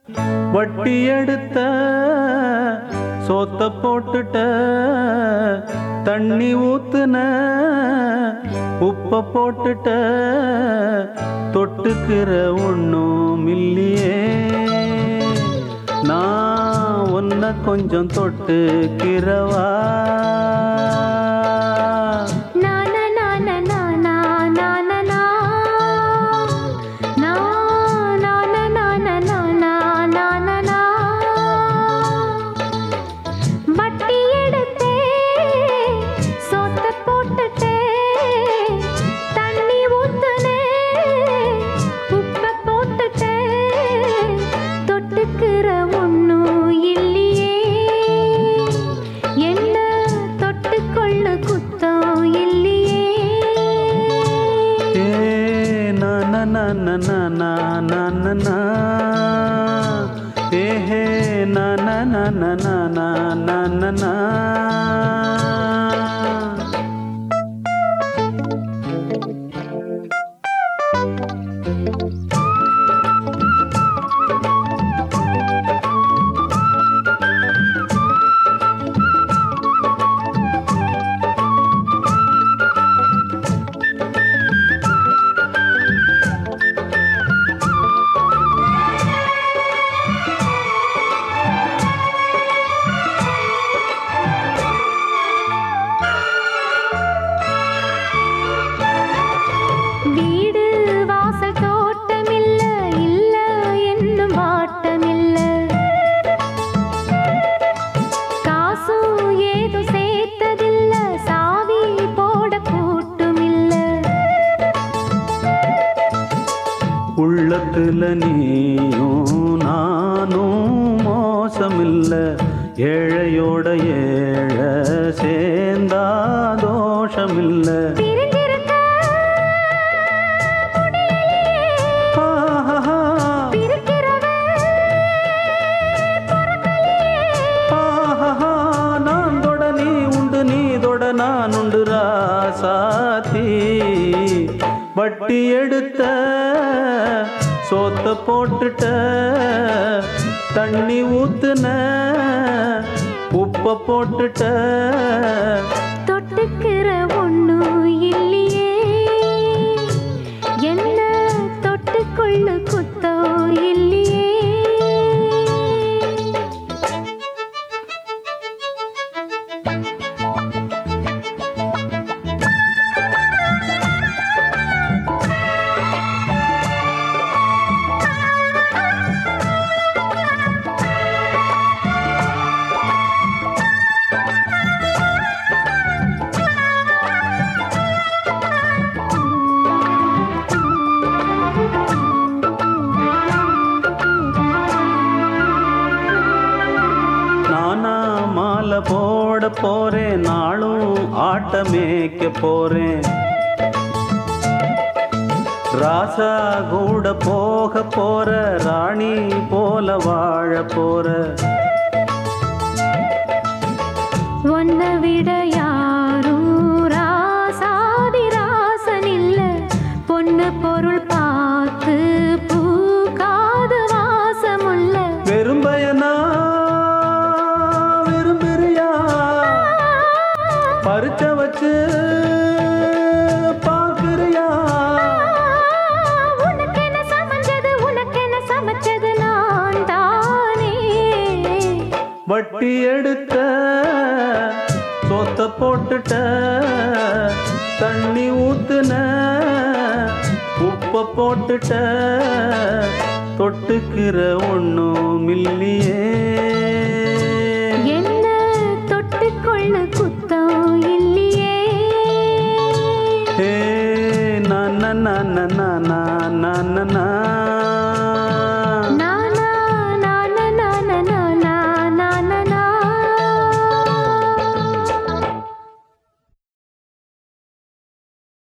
வட்டி எடுத்த சோத்த போட்டுட்ட தண்ணி ஊத்துன உப்ப போட்டுட்ட தொட்டுக்கிற ஒண்ணும் இல்லையே நான் உன்னை கொஞ்சம் தொட்டுக்கிறவா நானா நானா நானா நானா நா. நா, நானா நானா நானா நானா நா. வட்டி எடுத்தே, சோத்த போட்டுட்டே, தண்ணி ஊத்துனே, உப்ப போட்டுட்டே, தொட்டுக்கிற ஒண்ணும் இல்லையே என்ன தொட்டுக்கொள்ள குத்தம் இல்லையே ஏ நா நா நா நா நா நா நா நா நா. ஏ ஹே நா நா நா நா நா நா நா நா நா. வீடு வாசல் தோட்டமில்ல இல்ல என்னும் வாட்டமில்ல காசும் ஏதும் சேர்த்ததில்ல சாவி போட கூட்டுமில்ல உள்ளத்துல நீயும் நானும் மோசமில்ல ஏழையோட ஏழை சேர்ந்தா தோஷமில்ல பிரிஞ்சிருக்க ஆஹா, பிரிக்கிறவன் ஆஹா, நான் தொட நீ உண்டு நீ தொட நான் உண்டு ராசாத்தி வட்டி எடுத்த சோத்த போட்டுட்ட தண்ணி ஊத்துன உப்ப போட்டுட்ட தொட்டுக்கிற ஒண்ணும் இல்லையே என்ன தொட்டுக்கொள்ள குத்தம் இல்லையே நானா மாலை போட போறேன் நாளும் ஆட்டமேக்க போறேன் ராசா கூட போக போற ராணி போல வாழ போற உன்னை விட யாரும் ராசாதி ராசன் இல்ல பொண்ணு பொருள் பார்த்து பூக்காது வாசமுள்ள வெறும்பயனா விரும்புறியா பறிச்ச வச்சு பாக்குறியா உனக்கென சமைஞ்சது உனக்கென சமைச்சது நான் தானே வட்டி எடுத்த சொத்த போட்டுட்ட தண்ணி ஊத்துன உப்ப போட்டுட்ட தொட்டுக்கிற ஒண்ணும் இல்லையே